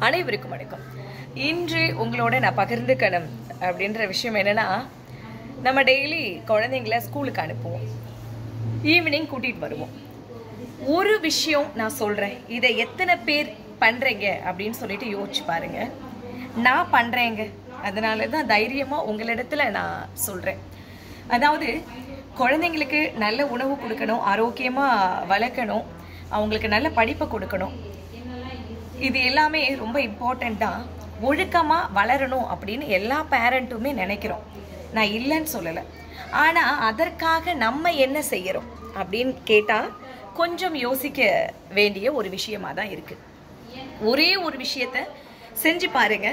அனைவருக்கும் வணக்கம் இன்று உங்களோட நான் பகிர்ந்துக்கணும் அப்படின்ற விஷயம் என்னன்னா நம்ம டெய்லி குழந்தைங்கள ஸ்கூலுக்கு அனுப்புவோம் ஈவினிங் கூட்டிட்டு வருவோம் ஒரு விஷயம் நான் சொல்றேன் இதை எத்தனை பேர் பண்றீங்க அப்படின்னு சொல்லிட்டு யோசிச்சு பாருங்க நான் பண்றேங்க அதனால தான் தைரியமா உங்களிடத்துல நான் சொல்றேன் அதாவது குழந்தைங்களுக்கு நல்ல உணவு கொடுக்கணும் ஆரோக்கியமா வளர்க்கணும் அவங்களுக்கு நல்ல படிப்பை கொடுக்கணும் இது எல்லாமே ரொம்ப இம்பார்ட்டண்ட் தான் ஒழுக்கமா வளரணும் அப்படின்னு எல்லா பேரண்ட்டுமே நினைக்கிறோம் நான் இல்லைன்னு சொல்லலை ஆனா அதற்காக நம்ம என்ன செய்யறோம் அப்படின்னு கேட்டா கொஞ்சம் யோசிக்க வேண்டிய ஒரு விஷயமா தான் இருக்கு ஒரே ஒரு விஷயத்த செஞ்சு பாருங்க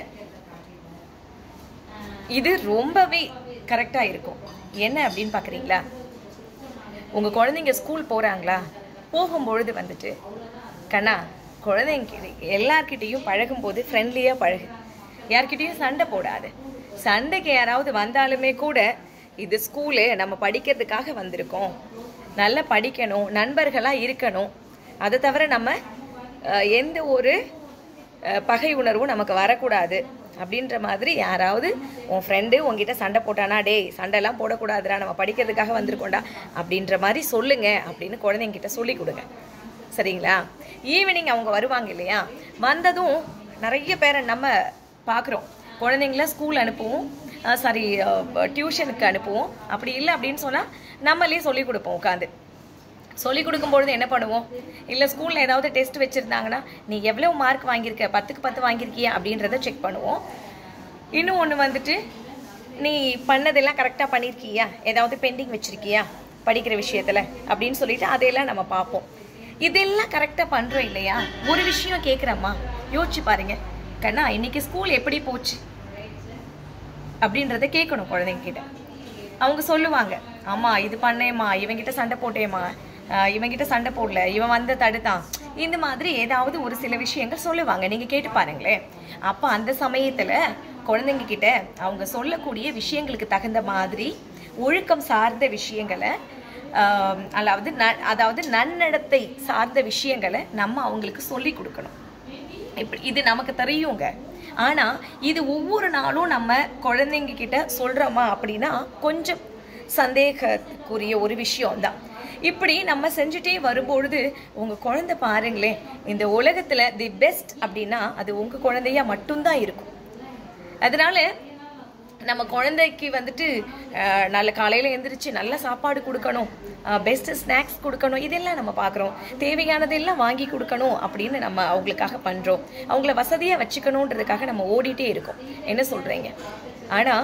இது ரொம்பவே கரெக்டா இருக்கும் என்ன அப்படின்னு பாக்குறீங்களா உங்க குழந்தைங்க ஸ்கூல் போறாங்களா போகும்பொழுது வந்துட்டு கண்ணா குழந்தைங்க எல்லார்கிட்டயும் பழகும்போது ஃப்ரெண்ட்லியா பழகு யார்கிட்டயும் சண்டை போடாது சண்டைக்கு யாராவது வந்தாலுமே கூட இது ஸ்கூலு நம்ம படிக்கிறதுக்காக வந்திருக்கோம் நல்லா படிக்கணும் நண்பர்களா இருக்கணும் அதை தவிர நம்ம அஹ், எந்த ஒரு அஹ், பகை உணர்வும் நமக்கு வரக்கூடாது அப்படின்ற மாதிரி யாராவது உன் ஃப்ரெண்டு உங்ககிட்ட சண்டை போட்டானா டேய் சண்டைலாம் போடக்கூடாதுடா நம்ம படிக்கிறதுக்காக வந்திருக்கோம்டா அப்படின்ற மாதிரி சொல்லுங்க அப்படின்னு குழந்தைங்கிட்ட சொல்லி கொடுங்க சரிங்களா ஈவினிங் அவங்க வருவாங்க இல்லையா வந்ததும் நிறைய பேரை நம்ம பார்க்குறோம் குழந்தைங்கள ஸ்கூல் அனுப்புவோம் சாரி டியூஷனுக்கு அனுப்புவோம் அப்படி இல்லை அப்படின்னு சொன்னால் நம்மளே சொல்லி கொடுப்போம் உட்காந்து சொல்லி கொடுக்கும்பொழுது என்ன பண்ணுவோம் இல்லை ஸ்கூலில் ஏதாவது டெஸ்ட் வச்சுருந்தாங்கன்னா நீ எவ்வளோ மார்க் வாங்கியிருக்க பத்துக்கு பத்து வாங்கியிருக்கியா அப்படின்றத செக் பண்ணுவோம் இன்னும் ஒன்று வந்துட்டு நீ பண்ணதெல்லாம் கரெக்டாக பண்ணியிருக்கியா ஏதாவது பெண்டிங் வச்சுருக்கியா படிக்கிற விஷயத்தில் அப்படின்னு சொல்லிட்டு அதையெல்லாம் நம்ம பார்ப்போம் இதெல்லாம் கரெக்டாக பண்ணுறோம் இல்லையா ஒரு விஷயம் கேட்குறம்மா யோசிச்சு பாருங்க கண்ணா இன்னைக்கு ஸ்கூல் எப்படி போச்சு அப்படின்றத கேட்கணும் குழந்தைங்க கிட்ட அவங்க சொல்லுவாங்க அம்மா இது பண்ணேம்மா இவங்கிட்ட சண்டை போட்டேம்மா ஆஹ் இவங்கிட்ட சண்டை போடல இவன் வந்து தடுத்தான் இந்த மாதிரி ஏதாவது ஒரு சில விஷயங்கள் சொல்லுவாங்க நீங்க கேட்டு பாருங்களேன் அப்ப அந்த சமயத்துல குழந்தைங்க கிட்ட அவங்க சொல்லக்கூடிய விஷயங்களுக்கு தகுந்த மாதிரி ஒழுக்கம் சார்ந்த விஷயங்களை ஆஹ் அதாவது ந- அதாவது நன்னடத்தை சார்ந்த விஷயங்களை நம்ம அவங்களுக்கு சொல்லி கொடுக்கணும் இப்படி இது நமக்கு தெரியுங்க ஆனா இது ஒவ்வொரு நாளும் நம்ம குழந்தைங்க கிட்ட சொல்றோமா அப்படின்னா கொஞ்சம் சந்தேகத்துக்குரிய ஒரு விஷயம் தான் இப்படி நம்ம செஞ்சுட்டே வரும்பொழுது உங்க குழந்தை பாருங்களேன் இந்த உலகத்துல தி பெஸ்ட் அப்படின்னா அது உங்க குழந்தையா மட்டும்தான் இருக்கும் அதனால நம்ம குழந்தைக்கு வந்துட்டு அஹ், நல்ல காலையில் எந்திரிச்சு நல்ல சாப்பாடு கொடுக்கணும் பெஸ்ட் ஸ்நாக்ஸ் கொடுக்கணும் இதெல்லாம் நம்ம பார்க்குறோம் தேவையானதெல்லாம் வாங்கி கொடுக்கணும் அப்படின்னு நம்ம அவங்களுக்காக பண்ணுறோம் அவங்கள வசதியாக வச்சுக்கணுன்றதுக்காக நம்ம ஓடிட்டே இருக்கோம் என்ன சொல்கிறீங்க ஆனால்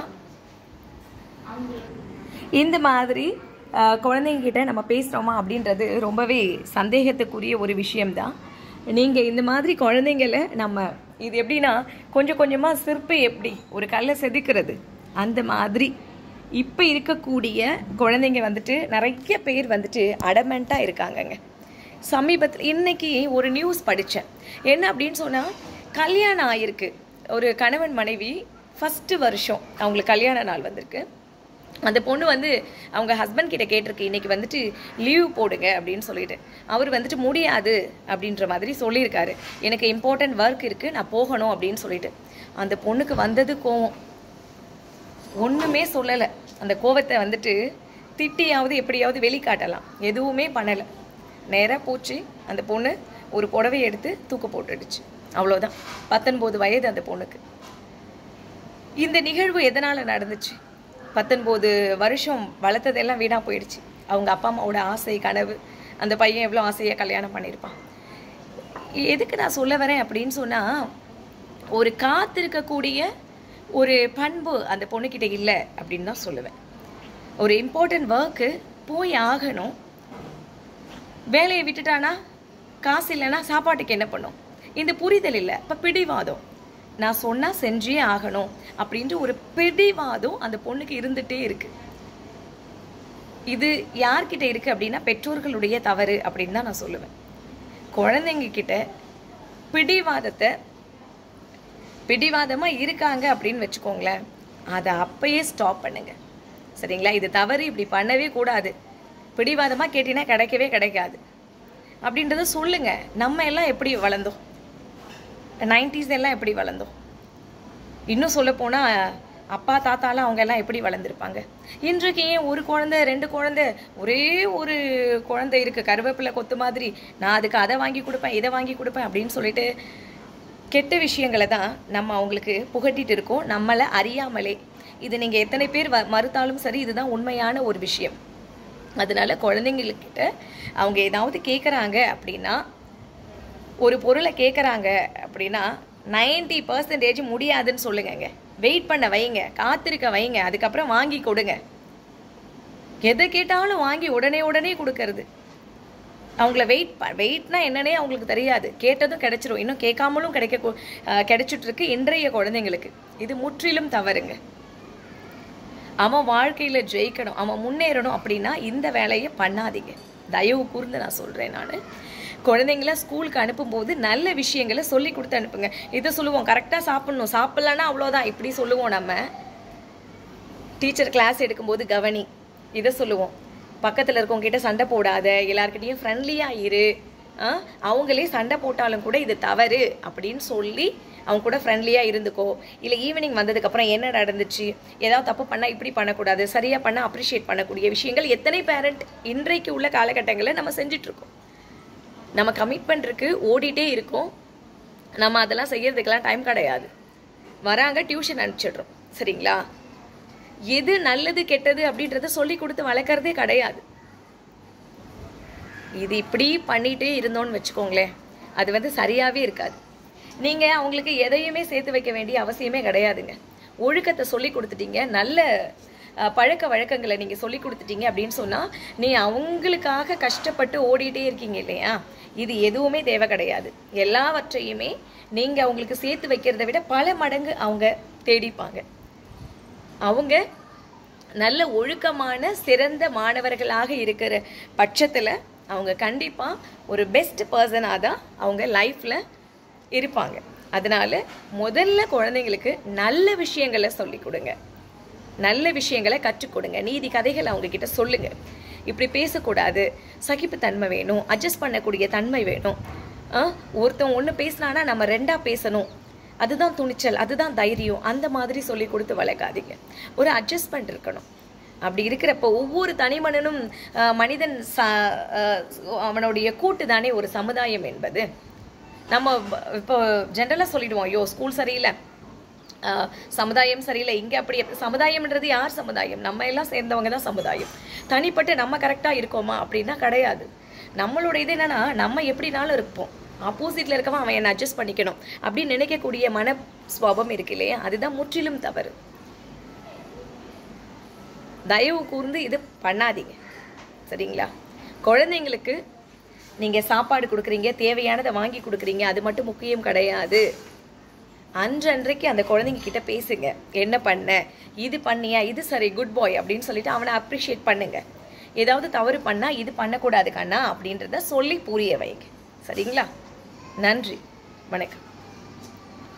இந்த மாதிரி அஹ், குழந்தைங்க கிட்ட நம்ம பேசுகிறோமா அப்படின்றது ரொம்பவே சந்தேகத்துக்குரிய ஒரு விஷயம்தான் நீங்கள் இந்த மாதிரி குழந்தைங்கள நம்ம இது எப்படின்னா கொஞ்சம் கொஞ்சமாக சிற்பி எப்படி ஒரு கல்லை செதுக்கிறது அந்த மாதிரி இப்போ இருக்கக்கூடிய குழந்தைங்க வந்துட்டு நிறைய பேர் வந்துட்டு அடமெண்ட்டாக இருக்காங்கங்க சமீபத்தில் இன்னைக்கு ஒரு நியூஸ் படித்தேன் என்ன அப்படின்னு சொன்னால் கல்யாணம் ஆயிருக்கு ஒரு கணவன் மனைவி ஃபஸ்ட்டு வருஷம் அவங்களுக்கு கல்யாண நாள் வந்திருக்கு அந்த பொண்ணு வந்து அவங்க ஹஸ்பண்ட் கிட்ட கேட்டிருக்கு இன்னைக்கு வந்துட்டு லீவ் போடுங்க அப்படின்னு சொல்லிட்டு அவர் வந்துட்டு முடியாது அப்படின்ற மாதிரி சொல்லியிருக்காரு எனக்கு இம்பார்ட்டன்ட் ஒர்க் இருக்கு நான் போகணும் அப்படின்னு சொல்லிட்டு அந்த பொண்ணுக்கு வந்தது கோவம் ஒண்ணுமே சொல்லலை அந்த கோவத்தை வந்துட்டு திட்டியாவது எப்படியாவது வெளிக்காட்டலாம் எதுவுமே பண்ணலை நேராக போச்சு அந்த பொண்ணு ஒரு புடவை எடுத்து தூக்க போட்டுடுச்சு அவ்வளோதான் பத்தொன்பது வயது அந்த பொண்ணுக்கு இந்த நிகழ்வு எதனால நடந்துச்சு பத்தொன்பது வருஷம் வளர்த்ததெல்லாம் வீணா போயிடுச்சு அவங்க அப்பா அம்மாவோட ஆசை கனவு அந்த பையன் எவ்வளோ ஆசையாக கல்யாணம் பண்ணியிருப்பான் எதுக்கு நான் சொல்ல வரேன் அப்படின்னு சொன்னா ஒரு காத்திருக்கக்கூடிய ஒரு பண்பு அந்த பொண்ணுக்கிட்ட இல்லை அப்படின்னு தான் சொல்லுவேன் ஒரு இம்பார்ட்டன்ட் ஒர்க்கு போய் ஆகணும் வேலையை விட்டுட்டானா காசு இல்லைன்னா சாப்பாட்டுக்கு என்ன பண்ணும் இந்த புரிதல் இல்லை இப்போ பிடிவாதம் நான் சொன்னா செஞ்சே ஆகணும் அப்படின்ற ஒரு பிடிவாதம் அந்த பொண்ணுக்கு இருந்துட்டே இருக்கு இது யார்கிட்ட இருக்கு அப்படின்னா பெற்றோர்களுடைய தவறு அப்படின்னு தான் நான் சொல்லுவேன் குழந்தைங்க கிட்ட பிடிவாதத்தை பிடிவாதமா இருக்காங்க அப்படின்னு வச்சுக்கோங்களேன் அதை அப்பயே ஸ்டாப் பண்ணுங்க சரிங்களா இது தவறு இப்படி பண்ணவே கூடாது பிடிவாதமா கேட்டீங்கன்னா கிடைக்கவே கிடைக்காது அப்படின்றத சொல்லுங்க நம்ம எல்லாம் எப்படி வளர்ந்தோம் நைன்டிஸ் எல்லாம் எப்படி வளர்ந்தோம் இன்னும் சொல்ல போனா அப்பா தாத்தாலாம் அவங்க எல்லாம் எப்படி வளர்ந்துருப்பாங்க இன்றைக்கு ஏன் ஒரு குழந்தை ரெண்டு குழந்தை ஒரே ஒரு குழந்தை இருக்கு கருவேப்பிலை கொத்து மாதிரி நான் அதுக்கு அதை வாங்கி கொடுப்பேன் இதை வாங்கி கொடுப்பேன் அப்படின்னு சொல்லிட்டு கெட்ட விஷயங்களை தான் நம்ம அவங்களுக்கு புகட்டிட்டு இருக்கோம் நம்மளை அறியாமலே இது நீங்கள் எத்தனை பேர் வ மறுத்தாலும் சரி இதுதான் உண்மையான ஒரு விஷயம் அதனால குழந்தைங்கக்கிட்ட அவங்க ஏதாவது கேட்குறாங்க அப்படின்னா ஒரு பொருளை கேட்குறாங்க அப்படின்னா நைன்டி பர்சன்டேஜ் முடியாதுன்னு சொல்லுங்கங்க வெயிட் பண்ண வைங்க காத்திருக்க வைங்க அதுக்கப்புறம் வாங்கி கொடுங்க எதை கேட்டாலும் வாங்கி உடனே உடனே கொடுக்கறது அவங்கள வெயிட் வெயிட்னா என்னன்னே அவங்களுக்கு தெரியாது கேட்டதும் கிடைச்சிரும் இன்னும் கேட்காமலும் கிடைக்க கு- அஹ் கிடைச்சிட்டு இருக்கு இன்றைய குழந்தைங்களுக்கு இது முற்றிலும் தவறுங்க அவன் வாழ்க்கையில ஜெயிக்கணும் அவன் முன்னேறணும் அப்படின்னா இந்த வேலையை பண்ணாதீங்க தயவு கூர்ந்து நான் சொல்றேன் நான் குழந்தைங்கள ஸ்கூலுக்கு அனுப்பும்போது நல்ல விஷயங்களை சொல்லி கொடுத்து அனுப்புங்க இதை சொல்லுவோம் கரெக்டாக சாப்பிடணும் சாப்பிட்லன்னா அவ்வளோதான் இப்படி சொல்லுவோம் நம்ம டீச்சர் கிளாஸ் எடுக்கும்போது கவனி இதை சொல்லுவோம் பக்கத்தில் இருக்கவங்க கிட்ட சண்டை போடாத எல்லார்கிட்டயும் ஃப்ரெண்ட்லியாக இரு ஆ, அவங்களே சண்டை போட்டாலும் கூட இது தவறு அப்படின்னு சொல்லி அவங்க கூட ஃப்ரெண்ட்லியாக இருந்துக்கோ இல்லை ஈவினிங் வந்ததுக்கப்புறம் என்ன நடந்துச்சு ஏதாவது தப்பு பண்ணால் இப்படி பண்ணக்கூடாது சரியாக பண்ணால் அப்ரிஷியேட் பண்ணக்கூடிய விஷயங்கள் எத்தனை பேரண்ட் இன்றைக்கு உள்ள காலகட்டங்களில் நம்ம செஞ்சுட்டு இருக்கோம் நம்ம கமிட்மெண்ட் இருக்கு ஓடிட்டே இருக்கோம் நம்ம அதெல்லாம் செய்யறதுக்கெல்லாம் டைம் கிடையாது வராங்க டியூஷன் அனுப்பிச்சிடுறோம் சரிங்களா எது நல்லது கெட்டது அப்படின்றத சொல்லி கொடுத்து வளர்க்குறதே கிடையாது இது இப்படி பண்ணிட்டே இருந்தோம்னு வச்சுக்கோங்களேன் அது வந்து சரியாவே இருக்காது நீங்க அவங்களுக்கு எதையுமே சேர்த்து வைக்க வேண்டிய அவசியமே கிடையாதுங்க ஒழுக்கத்தை சொல்லி கொடுத்துட்டீங்க நல்ல அஹ், பழக்க வழக்கங்களை நீங்க சொல்லி கொடுத்துட்டீங்க அப்படின்னு சொன்னா நீ அவங்களுக்காக கஷ்டப்பட்டு ஓடிட்டே இருக்கீங்க இல்லையா இது எதுவுமே தேவை கிடையாது எல்லாவற்றையுமே நீங்க அவங்களுக்கு சேர்த்து வைக்கிறத விட பல மடங்கு அவங்க தேடிப்பாங்க அவங்க நல்ல ஒழுக்கமான சிறந்த மாணவர்களாக இருக்கிற பட்சத்தில் அவங்க கண்டிப்பாக ஒரு பெஸ்ட் பர்சனாக தான் அவங்க லைஃப்பில் இருப்பாங்க அதனால முதல்ல குழந்தைங்களுக்கு நல்ல விஷயங்களை சொல்லிக் கொடுங்க நல்ல விஷயங்களை கற்றுக் கொடுங்க நீதி கதைகளை அவங்க கிட்ட சொல்லுங்க இப்படி பேசக்கூடாது சகிப்புத்தன்மை வேணும் அட்ஜஸ்ட் பண்ணக்கூடிய தன்மை வேணும் ஆ, ஒருத்தன் ஒன்று பேசினானா நம்ம ரெண்டா பேசணும் அதுதான் துணிச்சல் அதுதான் தைரியம் அந்த மாதிரி சொல்லி கொடுத்து வளர்க்காதீங்க ஒரு அட்ஜஸ்ட்மெண்ட் இருக்கணும் அப்படி இருக்கிறப்ப ஒவ்வொரு தனி மனிதனும் ஆ, மனிதன் ச ஆ, அவனுடைய கூட்டு தானே ஒரு சமுதாயம் என்பது நம்ம ப- இப்போ ஜென்ரலாக சொல்லிடுவோம் ஐயோ ஸ்கூல் சரியில்லை ஆஹ் சமுதாயம் சரியில்லை இங்க அப்படி அப்படி- சமுதாயம்ன்றது யார் சமுதாயம் நம்ம எல்லாம் சேர்ந்தவங்க தான் சமுதாயம் தனிப்பட்டு நம்ம கரெக்டா இருக்கோமா அப்படின்னா கிடையாது நம்மளோட இது என்னன்னா நம்ம எப்படினாலும் இருப்போம் ஆப்போசிட்ல இருக்கவன் அவன் என்ன அட்ஜஸ்ட் பண்ணிக்கணும் அப்படின்னு நினைக்கக்கூடிய மன சுவாபம் இருக்கு இல்லையா அதுதான் முற்றிலும் தவறு தயவு கூர்ந்து இது பண்ணாதீங்க சரிங்களா குழந்தைங்களுக்கு நீங்க சாப்பாடு கொடுக்குறீங்க தேவையானதை வாங்கி கொடுக்குறீங்க அது மட்டும் முக்கியம் கிடையாது அன்றன்றைக்கு அந்த குழந்தைங்க கிட்ட பேசுங்க என்ன பண்ண இது பண்ணியா இது சரி குட் பாய் அப்படின்னு சொல்லிட்டு அவனை அப்ரிஷியேட் பண்ணுங்க ஏதாவது தவறு பண்ணா இது பண்ணக்கூடாது கண்ணா அப்படின்றத சொல்லி புரிய வைங்க சரிங்களா நன்றி வணக்கம்